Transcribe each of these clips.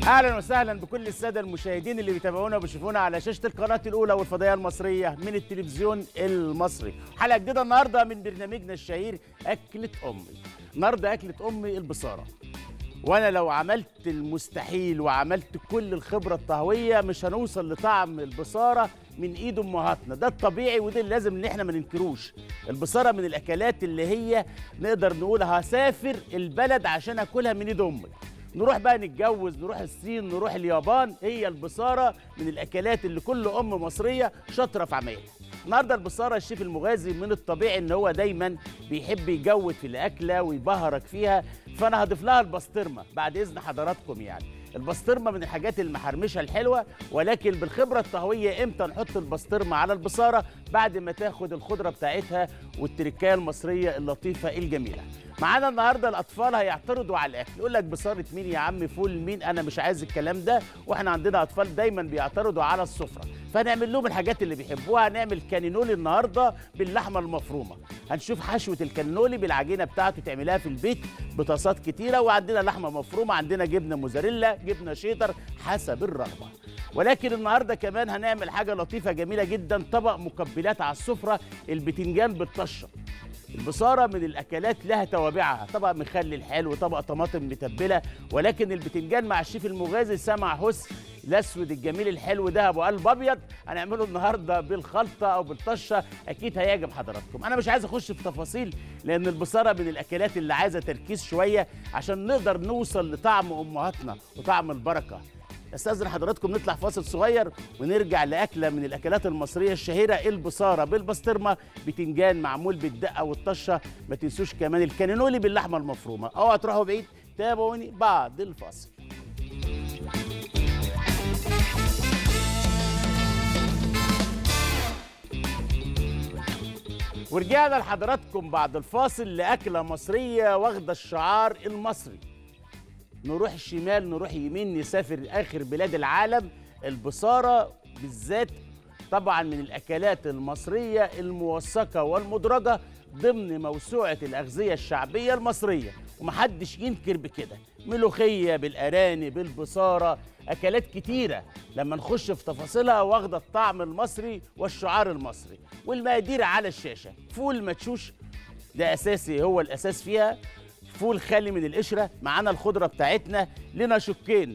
اهلا وسهلا بكل الساده المشاهدين اللي بيتابعونا وبيشوفونا على شاشه القناه الاولى والفضائيه المصريه من التلفزيون المصري حلقه جديده النهارده من برنامجنا الشهير اكله امي النهارده اكله امي البصاره وانا لو عملت المستحيل وعملت كل الخبره الطهويه مش هنوصل لطعم البصاره من ايد امهاتنا ده الطبيعي وده اللي لازم ان احنا ما ننكروش البصاره من الاكلات اللي هي نقدر نقول هسافر البلد عشان اكلها من ايد امي نروح بقى نتجوز نروح الصين نروح اليابان هي البصاره من الاكلات اللي كل ام مصريه شاطره في عمايلها النهارده البصاره الشيف المغازي من الطبيعي ان هو دايما بيحب يجود في الاكله ويبهرك فيها فانا هضيف لها البسطرمه بعد اذن حضراتكم يعني البسطرمه من الحاجات المحرمشه الحلوه ولكن بالخبره الطهويه امتى نحط البسطرمه على البصاره بعد ما تاخد الخضره بتاعتها والتركايه المصريه اللطيفه الجميله معانا النهارده الاطفال هيعترضوا على الاكل يقول لك بصاره مين يا عم فول مين انا مش عايز الكلام ده واحنا عندنا اطفال دايما بيعترضوا على السفره فنعمل لهم الحاجات اللي بيحبوها هنعمل كانينولي النهارده باللحمه المفرومه هنشوف حشوه الكانينولي بالعجينه بتاعته تعملها في البيت بطاسات كتيره وعندنا لحمه مفرومه عندنا جبنه موزاريلا جبنه شيدر حسب الرغبه ولكن النهارده كمان هنعمل حاجه لطيفه جميله جدا طبق مقبلات على السفره البتنجان بالطشه البصاره من الاكلات لها توابعها طبق مخلل حلو طبق طماطم متبله ولكن البتنجان مع الشيف المغازي سمع هس الاسود الجميل الحلو ده ابو قلب ابيض هنعمله النهارده بالخلطه او بالطشه اكيد هيعجب حضراتكم انا مش عايز اخش في تفاصيل لان البصاره من الاكلات اللي عايزه تركيز شويه عشان نقدر نوصل لطعم امهاتنا وطعم البركه استاذن حضراتكم نطلع فاصل صغير ونرجع لاكله من الاكلات المصريه الشهيره البصاره بالبسطرمه بتنجان معمول بالدقه والطشه ما تنسوش كمان الكانينولي باللحمه المفرومه اوعوا تروحوا بعيد تابعوني بعد الفاصل ورجعنا لحضراتكم بعد الفاصل لاكله مصريه واخده الشعار المصري نروح شمال نروح يمين نسافر اخر بلاد العالم البصاره بالذات طبعا من الاكلات المصريه الموثقه والمدرجه ضمن موسوعه الاغذيه الشعبيه المصريه ومحدش ينكر بكده ملوخيه بالارانب بالبصاره اكلات كتيره لما نخش في تفاصيلها واخده الطعم المصري والشعار المصري والمقادير على الشاشه فول مدشوش ده اساسي هو الاساس فيها فول خالي من القشره معانا الخضره بتاعتنا لنا شقين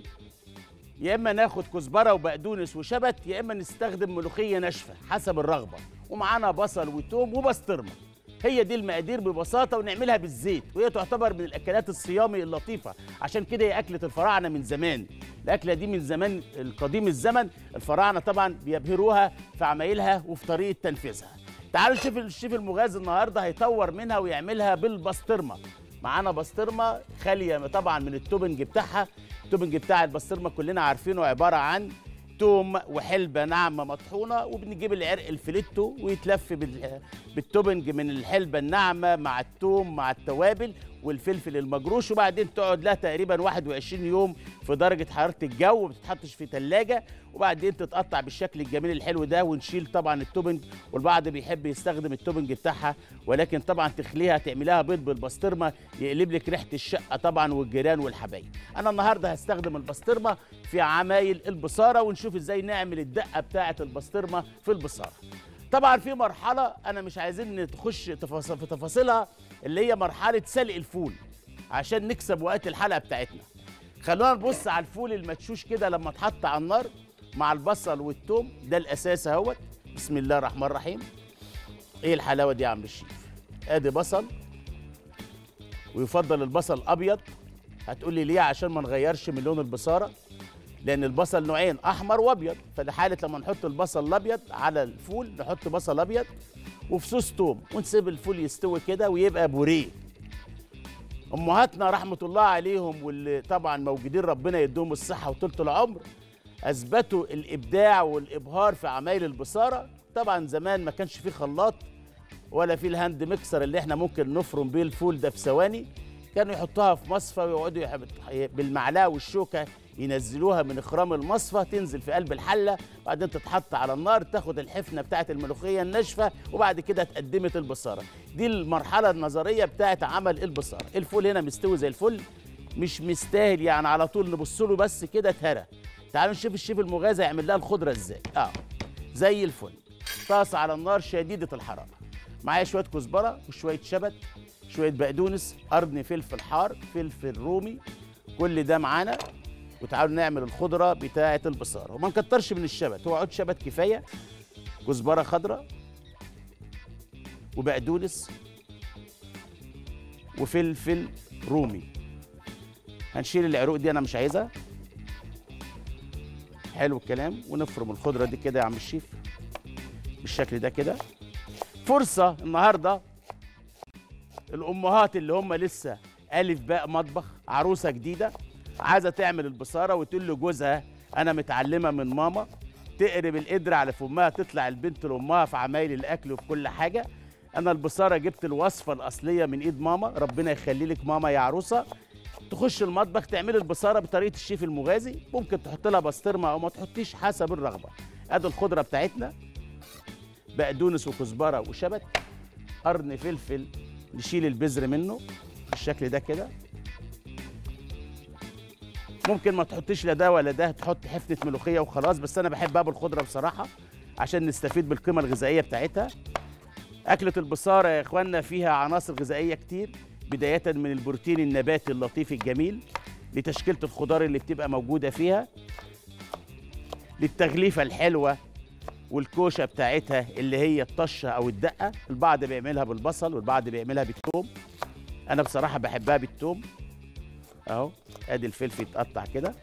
يا اما ناخد كزبره وبقدونس وشبت يا اما نستخدم ملوخيه ناشفه حسب الرغبه ومعانا بصل وتوم وبسطرمه هي دي المقادير ببساطه ونعملها بالزيت وهي تعتبر من الاكلات الصيامي اللطيفه عشان كده هي اكله الفراعنه من زمان الاكله دي من زمان القديم الزمن الفراعنه طبعا بيبهروها في عمايلها وفي طريقه تنفيذها تعالوا نشوف الشيف المغازي النهارده هيطور منها ويعملها بالبسطرمه معانا بسطرمه خاليه طبعا من التوبنج بتاعها التوبنج بتاع البسطرمه كلنا عارفينه عباره عن توم وحلبه ناعمه مطحونه وبنجيب العرق الفليتو ويتلف بال- بالتوبنج من الحلبه الناعمه مع التوم مع التوابل والفلفل المجروش وبعدين تقعد لها تقريبا 21 يوم في درجه حراره الجو ما بتتحطش في ثلاجه وبعدين تتقطع بالشكل الجميل الحلو ده ونشيل طبعا التوبنج والبعض بيحب يستخدم التوبنج بتاعها ولكن طبعا تخليها تعملها بيض بالبسطرمه يقلب لك ريحه الشقه طبعا والجيران والحبايب انا النهارده هستخدم البسطرمه في عمايل البصاره ونشوف ازاي نعمل الدقه بتاعه البسطرمه في البصاره طبعا في مرحله انا مش عايزين تخش تفاص- في تفاصيلها اللي هي مرحله سلق الفول عشان نكسب وقت الحلقه بتاعتنا خلونا نبص على الفول المدشوش كده لما اتحط على النار مع البصل والثوم ده الاساس اهوت بسم الله الرحمن الرحيم ايه الحلاوه دي يا عم الشيف ادي بصل ويفضل البصل ابيض هتقول لي ليه عشان ما نغيرش من لون البصاره لان البصل نوعين احمر وابيض فده حاله لما نحط البصل الابيض على الفول نحط بصل ابيض وفصوص توم ونسيب الفول يستوي كده ويبقى بوريه امهاتنا رحمه الله عليهم واللي طبعا موجودين ربنا يديهم الصحه وطولة العمر اثبتوا الابداع والابهار في عمايل البصاره طبعا زمان ما كانش فيه خلاط ولا في الهاند ميكسر اللي احنا ممكن نفرم بيه الفول ده في ثواني كانوا يحطوها في مصفى ويقعدوا يحب- بالمعلقه والشوكه ينزلوها من اخرام المصفى تنزل في قلب الحله وبعدين تتحط على النار تاخد الحفنه بتاعه الملوخيه الناشفه وبعد كده اتقدمت البصاره دي المرحله النظريه بتاعه عمل البصاره الفول هنا مستوي زي الفل مش مستاهل يعني على طول نبص له بس كده اتهرى تعالوا نشوف الشيف المغازي هيعمل لها الخضره ازاي اه زي الفل طاسه على النار شديده الحراره معايا شويه كزبره وشويه شبت شويه بقدونس قرن فلفل حار فلفل رومي كل ده معانا وتعالوا نعمل الخضره بتاعه البصاره وما نكترش من الشبت هو عود شبت كفايه كزبره خضراء وبقدونس وفلفل رومي هنشيل العروق دي انا مش عايزها حلو الكلام ونفرم الخضره دي كده يا عم الشيف بالشكل ده كده فرصه النهارده الامهات اللي هم لسه الف باء مطبخ عروسه جديده عايزه تعمل البصاره وتقول لجوزها انا متعلمه من ماما تقرب القدر على فمها تطلع البنت لامها في عمايل الاكل وفي كل حاجه انا البصاره جبت الوصفه الاصليه من ايد ماما ربنا يخلي لك ماما يا عروسه تخش المطبخ تعملي البصاره بطريقه الشيف المغازي ممكن تحط لها بسطرمه او ما تحطيش حسب الرغبه ادي الخضره بتاعتنا بقدونس وكزبره وشبت قرن فلفل نشيل البذر منه بالشكل ده كده ممكن ما تحطيش لا ده ولا ده تحط حفنه ملوخيه وخلاص بس انا بحبها بالخضره بصراحه عشان نستفيد بالقيمه الغذائيه بتاعتها اكله البصاره يا اخواننا فيها عناصر غذائيه كتير بدايه من البروتين النباتي اللطيف الجميل لتشكيله الخضار اللي بتبقى موجوده فيها للتغليفه الحلوه والكوشه بتاعتها اللي هي الطشه او الدقه البعض بيعملها بالبصل والبعض بيعملها بالثوم انا بصراحه بحبها بالثوم اهو ادي الفلفل يتقطع كده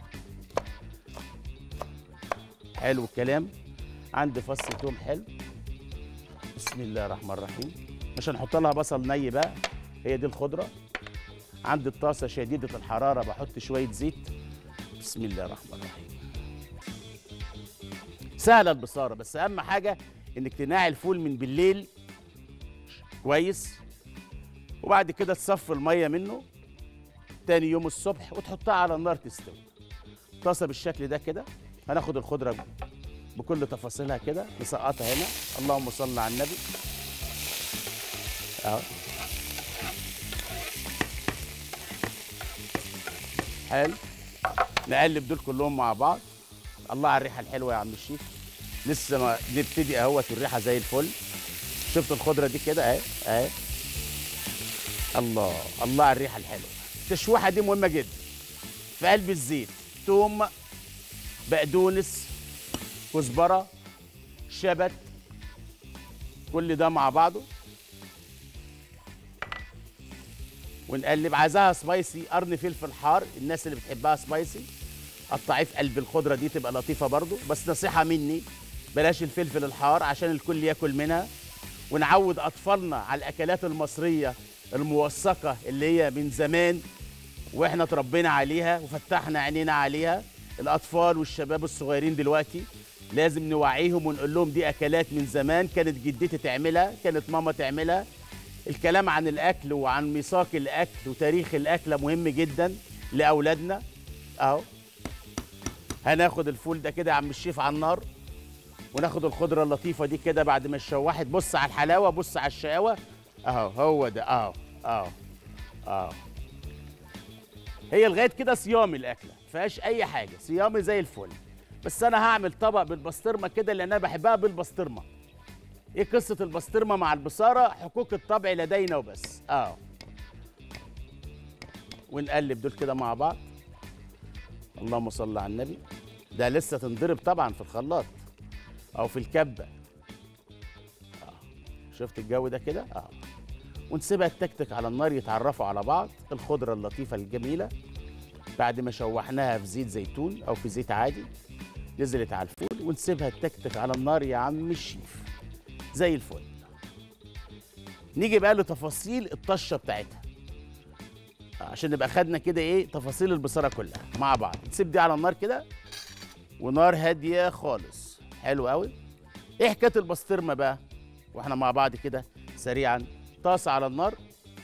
حلو الكلام عندي فص ثوم حلو بسم الله الرحمن الرحيم مش هنحط لها بصل ني بقى هي دي الخضره عندي الطاسه شديده الحراره بحط شويه زيت بسم الله الرحمن الرحيم سهله البصاره بس اهم حاجه انك تنقعي الفول من بالليل كويس وبعد كده تصفي الميه منه تاني يوم الصبح وتحطها على النار تستوي طاسه بالشكل ده كده هناخد الخضره بكل تفاصيلها كده نسقطها هنا اللهم صل على النبي اهو حلو نقلب دول كلهم مع بعض الله على الريحه الحلوه يا عم الشيف لسه ما نبتدي اهوت الريحه زي الفل شفت الخضره دي كده اهي اهي الله الله على الريحه الحلوه التشويحه دي مهمه جدا في قلب الزيت توم بقدونس كزبره شبت كل ده مع بعضه ونقلب عايزاها سبايسي قرن فلفل حار الناس اللي بتحبها سبايسي قطعيه في قلب الخضره دي تبقى لطيفه برضو بس نصيحه مني بلاش الفلفل الحار عشان الكل ياكل منها ونعود اطفالنا على الاكلات المصريه الموثقه اللي هي من زمان واحنا اتربينا عليها وفتحنا عينينا عليها الاطفال والشباب الصغيرين دلوقتي لازم نوعيهم ونقول لهم دي اكلات من زمان كانت جدتي تعملها كانت ماما تعملها الكلام عن الاكل وعن ميثاق الاكل وتاريخ الاكله مهم جدا لاولادنا اهو هناخد الفول ده كده يا عم الشيف على النار وناخد الخضره اللطيفه دي كده بعد ما اتشوحت بص على الحلاوه بص على الشقاوه اهو هو ده اهو اهو اهو هي لغايه كده صيامي الاكله ما فيهاش اي حاجه صيامي زي الفل بس انا هعمل طبق بالبسطرمه كده لان انا بحبها بالبسطرمه ايه قصه البسطرمه مع البصاره حقوق الطبع لدينا وبس اه ونقلب دول كده مع بعض اللهم صل على النبي ده لسه تنضرب طبعا في الخلاط او في الكبه آه. شفت الجو ده كده اه ونسيبها تكتك على النار يتعرفوا على بعض الخضره اللطيفه الجميله بعد ما شوحناها في زيت زيتون او في زيت عادي نزلت على الفول ونسيبها تكتك على النار يا عم الشيف زي الفل نيجي بقى لتفاصيل الطشه بتاعتها عشان نبقى خدنا كده ايه تفاصيل البصاره كلها مع بعض نسيب دي على النار كده ونار هاديه خالص حلو قوي ايه حكايه البسطرمه بقى واحنا مع بعض كده سريعا طاسه على النار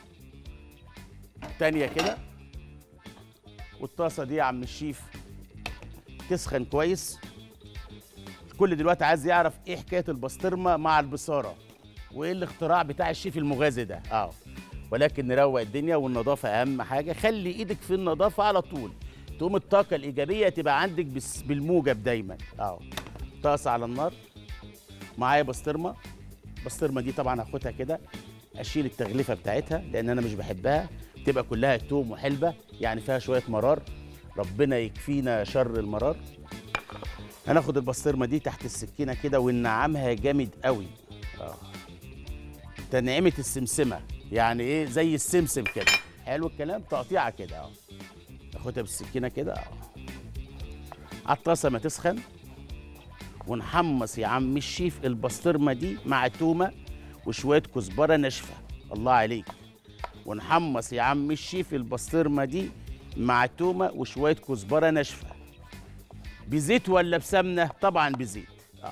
تانية كده والطاسه دي يا عم الشيف تسخن كويس الكل دلوقتي عايز يعرف ايه حكايه البسطرمه مع البصاره وايه الاختراع بتاع الشيف المغازي ده اه ولكن نروق الدنيا والنظافه اهم حاجه خلي ايدك في النظافه على طول تقوم الطاقه الايجابيه تبقى عندك بس- بالموجب دايما اهو طاسه على النار معايا بسطرمه البسطرمه دي طبعا هاخدها كده اشيل التغليفه بتاعتها لان انا مش بحبها تبقى كلها توم وحلبه يعني فيها شويه مرار ربنا يكفينا شر المرار هناخد البسطرمه دي تحت السكينه كده وننعمها جامد قوي اه تنعيمه السمسمه يعني ايه زي السمسم كده حلو الكلام تقطيعه كده اه ناخدها بالسكينه كده اه على الطاسه ما تسخن ونحمص يا عم الشيف البسطرمه دي مع تومه وشويه كزبره ناشفه الله عليك ونحمص يا عم الشيف البسطرمه دي مع تومه وشويه كزبره ناشفه بزيت ولا بسمنه طبعا بزيت اه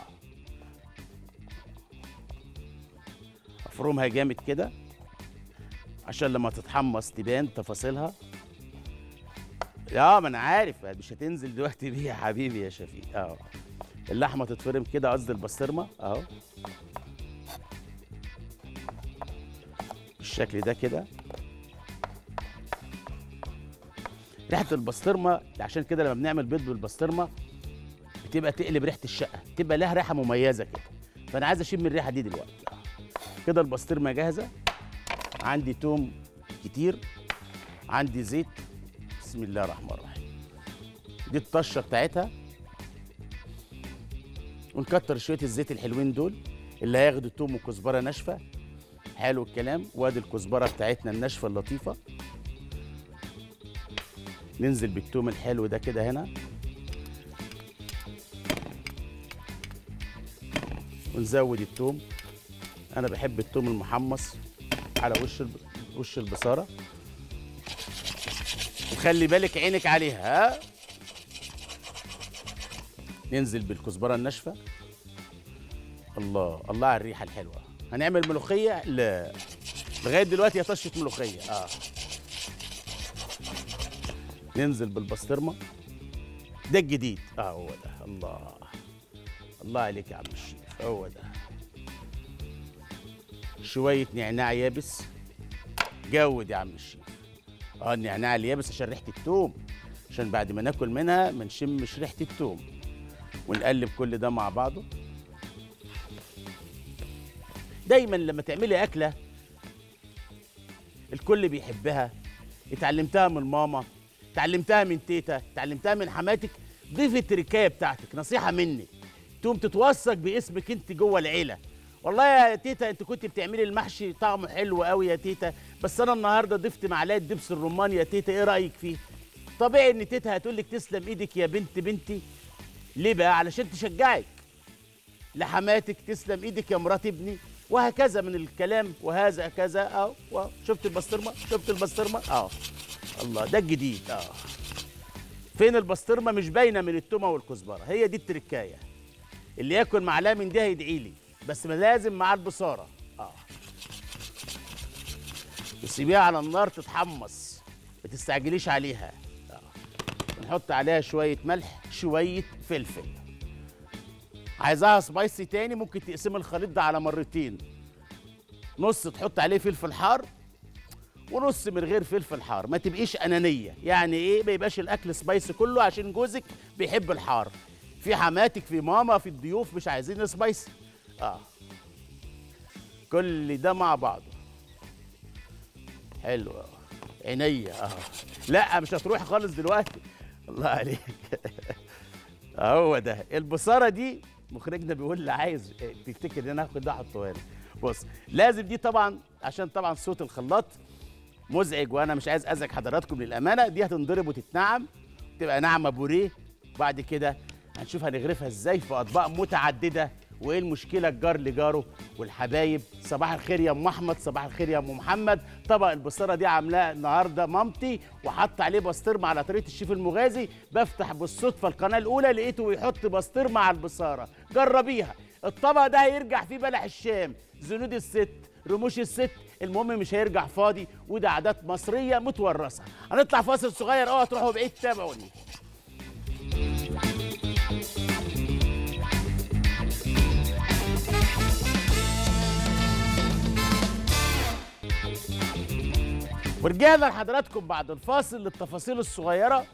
افرمها جامد كده عشان لما تتحمص تبان تفاصيلها يا ما انا عارف مش هتنزل دلوقتي بيه يا حبيبي يا شفيق اه اللحمه تتفرم كده قصدي البسطرمه اهو بالشكل ده كده ريحه البسطرمه عشان كده لما بنعمل بيض بالبسطرمه بتبقى تقلب ريحه الشقه تبقى لها ريحه مميزه كده فانا عايز اشم الريحه دي دلوقتي آه. كده البسطرمه جاهزه عندي توم كتير عندي زيت بسم الله الرحمن الرحيم دي الطشه بتاعتها ونكتر شويه الزيت الحلوين دول اللي هياخدوا توم وكزبره ناشفه حلو الكلام وادي الكزبره بتاعتنا الناشفه اللطيفه ننزل بالتوم الحلو ده كده هنا ونزود التوم انا بحب التوم المحمص على وش الب... وش البصاره وخلي بالك عينك عليها ها ننزل بالكزبره الناشفه الله الله على الريحه الحلوه هنعمل ملوخيه لا لغايه دلوقتي هي طشه ملوخيه اه ننزل بالبسطرمه ده الجديد اه هو ده الله الله عليك يا عم الشيف هو ده شويه نعناع يابس جود يا عم الشيف اه النعناع اليابس عشان ريحه التوم عشان بعد ما ناكل منها ما نشمش ريحه التوم ونقلب كل ده مع بعضه دايما لما تعملي اكله الكل بيحبها اتعلمتها من ماما اتعلمتها من تيتا اتعلمتها من حماتك ضيفي التركايه بتاعتك نصيحه مني تقوم تتوثق باسمك انت جوه العيله والله يا تيتا انت كنت بتعملي المحشي طعمه حلو قوي يا تيتا بس انا النهارده ضفت معلقه دبس الرمان يا تيتا ايه رايك فيه طبيعي ان تيتا هتقول لك تسلم ايدك يا بنت بنتي ليه بقى علشان تشجعك لحماتك تسلم ايدك يا مرات ابني وهكذا من الكلام وهذا كذا اه واو. شفت البسطرمه شفت البسطرمه اه الله ده الجديد اه فين البسطرمه مش باينه من التومه والكزبره هي دي التركايه اللي ياكل معلقه من دي هيدعي لي بس ما لازم مع البصاره اه تسيبيها على النار تتحمص ما تستعجليش عليها آه. نحط عليها شويه ملح شويه فلفل عايزاها سبايسي تاني ممكن تقسم الخليط ده على مرتين نص تحط عليه فلفل حار ونص من غير فلفل حار ما تبقيش انانيه يعني ايه ما يبقاش الاكل سبايسي كله عشان جوزك بيحب الحار في حماتك في ماما في الضيوف مش عايزين سبايسي اه كل ده مع بعضه حلو آه. عينيا اه لا مش هتروح خالص دلوقتي الله عليك هو ده البصاره دي مخرجنا بيقول لي عايز تفتكر ان انا هاخد ده احطه هنا بص لازم دي طبعا عشان طبعا صوت الخلاط مزعج وانا مش عايز ازعج حضراتكم للامانه دي هتنضرب وتتنعم تبقى ناعمه بوريه وبعد كده هنشوف هنغرفها ازاي في اطباق متعدده وايه المشكله الجار لجاره والحبايب صباح الخير يا ام احمد صباح الخير يا ام محمد طبق البصاره دي عاملاه النهارده مامتي وحط عليه بسطرمه على طريقه الشيف المغازي بفتح بالصدفه القناه الاولى لقيته بيحط بسطرمه على البصاره جربيها الطبق ده هيرجع فيه بلح الشام زنود الست رموش الست المهم مش هيرجع فاضي وده عادات مصريه متورثه هنطلع فاصل صغير اوعى تروحوا بعيد تابعوني ورجعنا لحضراتكم بعد الفاصل للتفاصيل الصغيره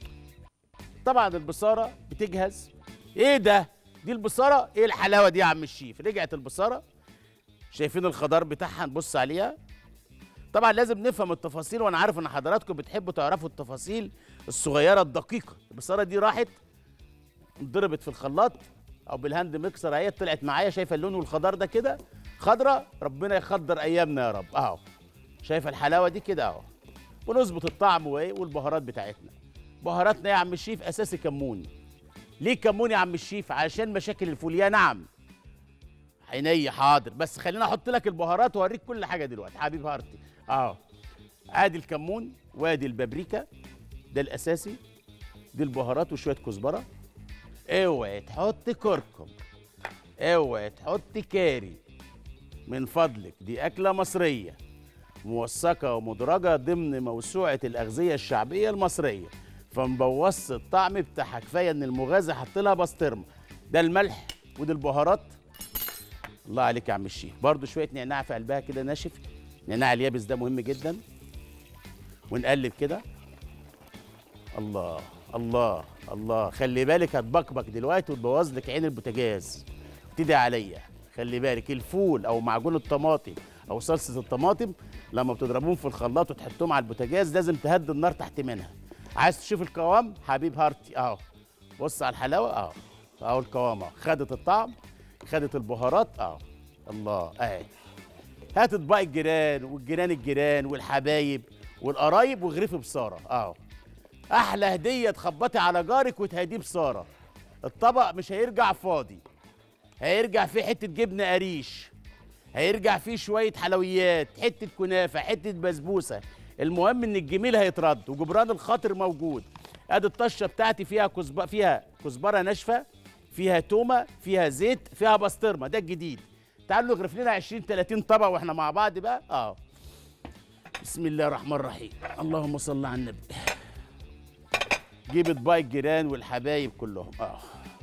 طبعا البصاره بتجهز ايه ده دي البصاره ايه الحلاوه دي يا عم الشيف رجعت البصاره شايفين الخضار بتاعها نبص عليها طبعا لازم نفهم التفاصيل وانا عارف ان حضراتكم بتحبوا تعرفوا التفاصيل الصغيره الدقيقه البصاره دي راحت انضربت في الخلاط او بالهاند ميكسر اهي طلعت معايا شايفه اللون والخضار ده كده خضره ربنا يخضر ايامنا يا رب اهو شايفه الحلاوه دي كده اهو ونظبط الطعم وايه والبهارات بتاعتنا بهاراتنا يا عم الشيف اساسي كمون ليه كمون يا عم الشيف عشان مشاكل الفوليا نعم عيني حاضر بس خلينا احط لك البهارات واوريك كل حاجه دلوقتي حبيب هارتي اهو ادي الكمون وادي البابريكا ده الاساسي دي البهارات وشويه كزبره اوعي تحط كركم اوعي تحط كاري من فضلك دي اكله مصريه موثقه ومدرجه ضمن موسوعه الاغذيه الشعبيه المصريه فمبوظش الطعم بتاعها كفايه ان المغازي حط لها بسطرمه ده الملح ودي البهارات الله عليك يا عم الشيف برضو شويه نعناع في قلبها كده ناشف نعناع اليابس ده مهم جدا ونقلب كده الله الله الله خلي بالك هتبكبك دلوقتي وتبوظ لك عين البوتاجاز ابتدي عليا خلي بالك الفول او معجون الطماطم او صلصه الطماطم لما بتضربوهم في الخلاط وتحطهم على البوتاجاز لازم تهدي النار تحت منها عايز تشوف القوام حبيب هارتي اهو بص على الحلاوه اهو اهو القوام اهو خدت الطعم خدت البهارات اهو الله اهي هات اطباق الجيران والجيران الجيران والحبايب والقرايب واغرفي بصاره اهو احلى هديه تخبطي على جارك وتهديه بصاره الطبق مش هيرجع فاضي هيرجع فيه حته جبنه قريش هيرجع فيه شويه حلويات حته كنافه حته بسبوسه المهم ان الجميل هيترد وجبران الخاطر موجود ادي الطشه بتاعتي فيها كزبره فيها كزبره ناشفه فيها تومه فيها زيت فيها بسطرمه ده الجديد تعالوا نغرف لنا 20 30 طبق واحنا مع بعض بقى اه بسم الله الرحمن الرحيم اللهم صل على النبي جيب اطباق الجيران والحبايب كلهم اه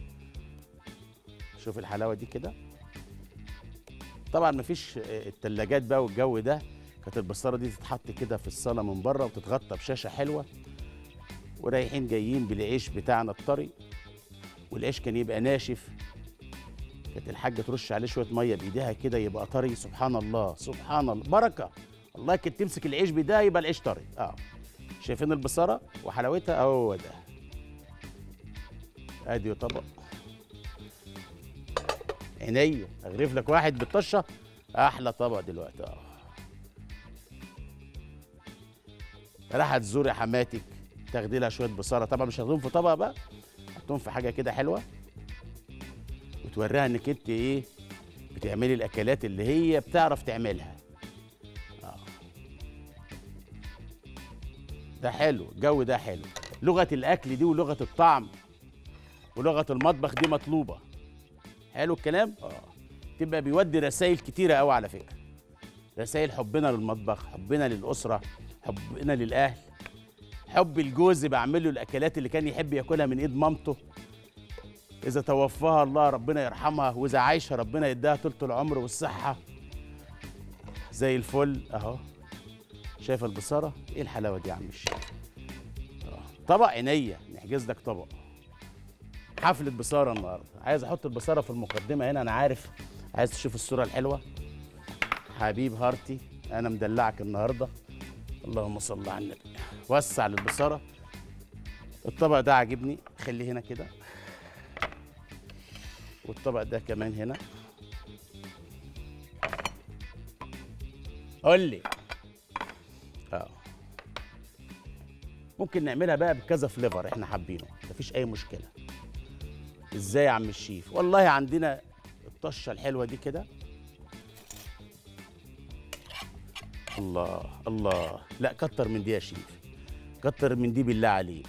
شوف الحلاوه دي كده طبعا مفيش آه، التلاجات بقى والجو ده كانت البصاره دي تتحط كده في الصاله من بره وتتغطى بشاشه حلوه ورايحين جايين بالعيش بتاعنا الطري والعيش كان يبقى ناشف كانت الحاجه ترش عليه شويه ميه بايديها كده يبقى طري سبحان الله سبحان الله بركه الله كانت تمسك العيش بايديها يبقى العيش طري اه شايفين البصاره وحلاوتها هو ده ادي طبق عينيا اغرف لك واحد بالطشه احلى طبق دلوقتي اه راح تزوري حماتك تاخدي لها شويه بصاره طبعا مش هتاخدهم في طبق بقى حطهم في حاجه كده حلوه وتوريها انك انت ايه بتعملي الاكلات اللي هي بتعرف تعملها آه. ده حلو الجو ده حلو لغه الاكل دي ولغه الطعم ولغه المطبخ دي مطلوبه حلو الكلام اه تبقى بيودي رسائل كتيره قوي على فكره رسائل حبنا للمطبخ حبنا للاسره حبنا للاهل حب الجوز بعمل له الاكلات اللي كان يحب ياكلها من ايد مامته اذا توفاها الله ربنا يرحمها واذا عايشه ربنا يديها طولة العمر والصحه زي الفل اهو شايف البصاره ايه الحلاوه دي يا عم الشيخ آه. طبق عينيا نحجز لك طبق حفله بصاره النهارده عايز احط البصاره في المقدمه هنا انا عارف عايز تشوف الصوره الحلوه حبيب هارتي انا مدلعك النهارده اللهم صل على النبي وسع للبصاره الطبق ده عاجبني خليه هنا كده والطبق ده كمان هنا قول لي اه ممكن نعملها بقى بكذا فليفر احنا حابينه مفيش اي مشكله ازاي يا عم الشيف والله عندنا الطشه الحلوه دي كده الله الله لا كتر من دي يا شيف كتر من دي بالله عليك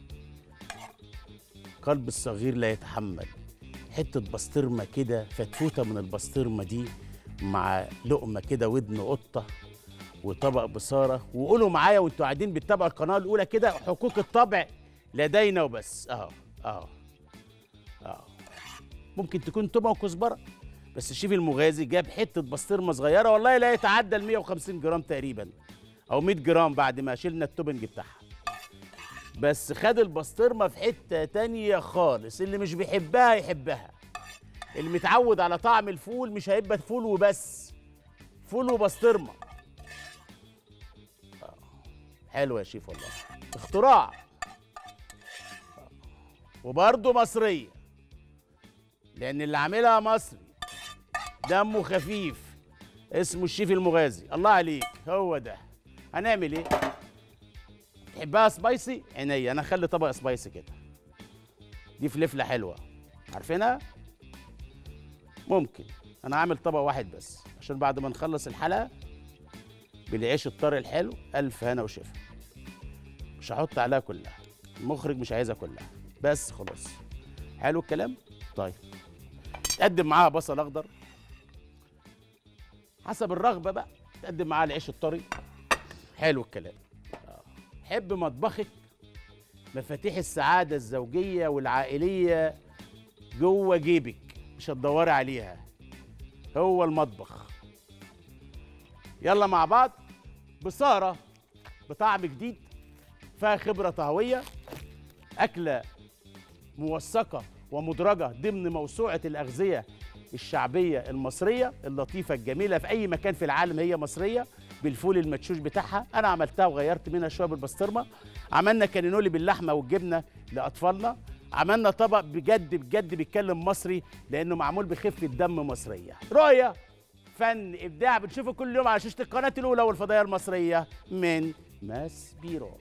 قلب الصغير لا يتحمل حته بسطرمه كده فتفوته من البسطرمه دي مع لقمه كده ودن قطه وطبق بصاره وقولوا معايا وانتوا قاعدين بتتابعوا القناه الاولى كده حقوق الطبع لدينا وبس اهو اهو اهو ممكن تكون تومه وكزبره بس الشيف المغازي جاب حته بسطرمه صغيره والله لا يتعدى ال 150 جرام تقريبا او 100 جرام بعد ما شلنا التوبنج بتاعها بس خد البسطرمه في حته تانية خالص اللي مش بيحبها يحبها اللي متعود على طعم الفول مش هيبقى فول وبس فول وبسطرمه آه. حلو يا شيف والله اختراع آه. وبرضه مصريه لان اللي عاملها مصري دمه خفيف اسمه الشيف المغازي الله عليك هو ده هنعمل ايه تحبها سبايسي عينيا انا اخلي طبق سبايسي كده دي فلفله حلوه عارفينها ممكن انا عامل طبق واحد بس عشان بعد ما نخلص الحلقه بالعيش الطري الحلو الف هنا وشفا مش هحط عليها كلها المخرج مش عايزها كلها بس خلاص حلو الكلام طيب تقدم معاها بصل اخضر حسب الرغبه بقى تقدم معاها العيش الطري حلو الكلام آه. حب مطبخك مفاتيح السعاده الزوجيه والعائليه جوه جيبك مش هتدوري عليها هو المطبخ يلا مع بعض بصارة بطعم جديد فيها خبرة طهوية أكلة موثقة ومدرجة ضمن موسوعة الأغذية الشعبية المصرية اللطيفة الجميلة في أي مكان في العالم هي مصرية بالفول المدشوش بتاعها أنا عملتها وغيرت منها شوية بالبسطرمة عملنا كانينولي باللحمة والجبنة لأطفالنا عملنا طبق بجد بجد بيتكلم مصري لأنه معمول بخفة دم مصرية رؤية فن إبداع بنشوفه كل يوم على شاشة القناة الأولى والفضائية المصرية من ماس بيرو